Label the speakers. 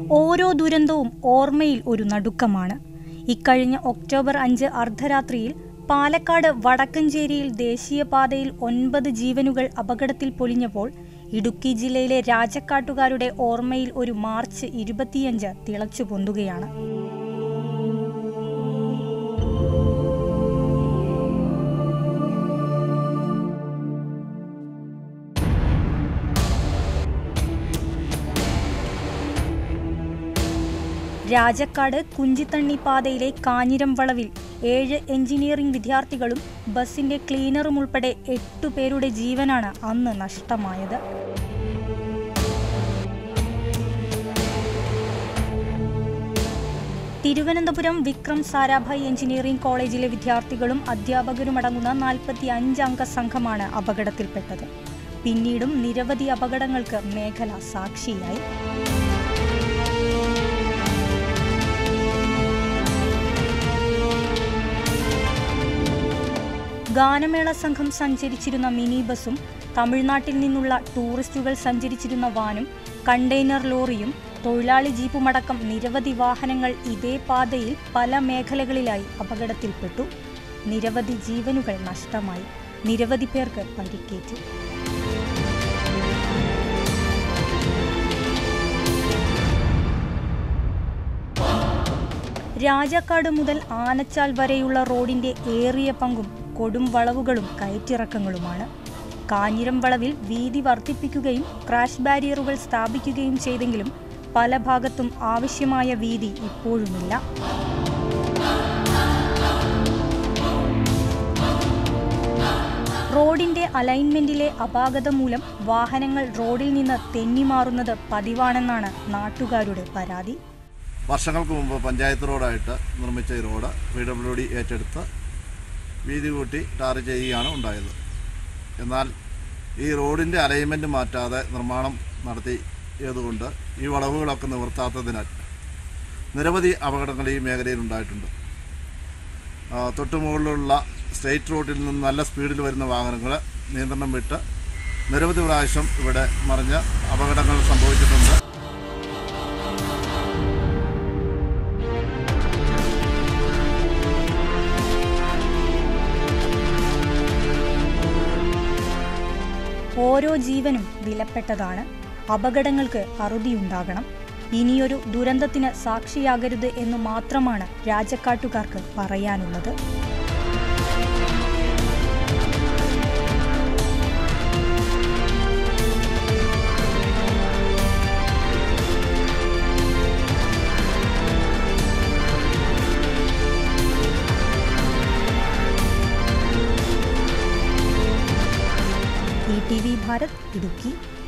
Speaker 1: ഓരോ ദുരന്തവും ഓർമ്മയിൽ ഒരു നടുക്കമാണ് ഇക്കഴിഞ്ഞ ഒക്ടോബർ അഞ്ച് അർദ്ധരാത്രിയിൽ പാലക്കാട് വടക്കഞ്ചേരിയിൽ ദേശീയപാതയിൽ ഒൻപത് ജീവനുകൾ അപകടത്തിൽ പൊലിഞ്ഞപ്പോൾ ഇടുക്കി ജില്ലയിലെ രാജക്കാട്ടുകാരുടെ ഓർമ്മയിൽ ഒരു മാർച്ച് ഇരുപത്തിയഞ്ച് തിളച്ചു പൊന്തുകയാണ് രാജക്കാട് കുഞ്ചിത്തണ്ണി പാതയിലെ കാഞ്ഞിരം വളവിൽ ഏഴ് എഞ്ചിനീയറിംഗ് വിദ്യാർത്ഥികളും ബസിന്റെ ക്ലീനറും ഉൾപ്പെടെ എട്ടു പേരുടെ ജീവനാണ് അന്ന് നഷ്ടമായത് തിരുവനന്തപുരം വിക്രം സാരാഭായ് എഞ്ചിനീയറിംഗ് കോളേജിലെ വിദ്യാർത്ഥികളും അധ്യാപകരുമടങ്ങുന്ന നാൽപ്പത്തി അഞ്ചംഗ സംഘമാണ് അപകടത്തിൽപ്പെട്ടത് പിന്നീടും നിരവധി അപകടങ്ങൾക്ക് മേഖല സാക്ഷിയായി ഗാനമേള സംഘം സഞ്ചരിച്ചിരുന്ന മിനി ബസും തമിഴ്നാട്ടിൽ നിന്നുള്ള ടൂറിസ്റ്റുകൾ സഞ്ചരിച്ചിരുന്ന വാനും കണ്ടെയ്നർ ലോറിയും തൊഴിലാളി ജീപ്പുമടക്കം നിരവധി വാഹനങ്ങൾ ഇതേ പാതയിൽ പല മേഖലകളിലായി അപകടത്തിൽപ്പെട്ടു നിരവധി ജീവനുകൾ നഷ്ടമായി നിരവധി പേർക്ക് പരിക്കേറ്റു രാജാക്കാട് മുതൽ ആനച്ചാൽ വരെയുള്ള റോഡിന്റെ ഏറിയ പങ്കും കൊടും വളവുകളും കയറ്റിറക്കങ്ങളുമാണ് കാഞ്ഞിരം വളവിൽ വീതി വർദ്ധിപ്പിക്കുകയും ക്രാഷ് ബാരിയറുകൾ സ്ഥാപിക്കുകയും ചെയ്തെങ്കിലും പല ഭാഗത്തും ആവശ്യമായ വീതി ഇപ്പോഴുമില്ല റോഡിന്റെ അലൈൻമെന്റിലെ അപാകത മൂലം വാഹനങ്ങൾ റോഡിൽ നിന്ന് തെന്നിമാറുന്നത് പതിവാണെന്നാണ് നാട്ടുകാരുടെ പരാതി
Speaker 2: വർഷങ്ങൾക്ക് മുമ്പ് പഞ്ചായത്ത് റോഡായിട്ട് നിർമ്മിച്ച ഈ റോഡ് പി ഡബ്ല്യു ഡി ഏറ്റെടുത്ത് വീതി കൂട്ടി ടാർ ചെയ്യുകയാണ് ഉണ്ടായത് എന്നാൽ ഈ റോഡിൻ്റെ അലൈൻമെൻറ്റ് മാറ്റാതെ നിർമ്മാണം നടത്തിയതുകൊണ്ട് ഈ വളവുകളൊക്കെ നിവർത്താത്തതിനാൽ നിരവധി അപകടങ്ങൾ ഈ മേഖലയിൽ ഉണ്ടായിട്ടുണ്ട് ആ, തൊട്ടുമുകളിലുള്ള സ്റ്റേറ്റ് റോഡിൽ നിന്ന് നല്ല സ്പീഡിൽ വരുന്ന വാഹനങ്ങൾ നിയന്ത്രണം വിട്ട് നിരവധി പ്രാവശ്യം ഇവിടെ മറിഞ്ഞ് അപകടങ്ങൾ സംഭവിച്ചിട്ടുണ്ട്
Speaker 1: ഓരോ ജീവനും വിലപ്പെട്ടതാണ് അപകടങ്ങൾക്ക് അറുതിയുണ്ടാകണം ഇനിയൊരു ദുരന്തത്തിന് സാക്ഷിയാകരുത് എന്ന് മാത്രമാണ് രാജക്കാട്ടുകാർക്ക് പറയാനുള്ളത് E T V Bharat Idukki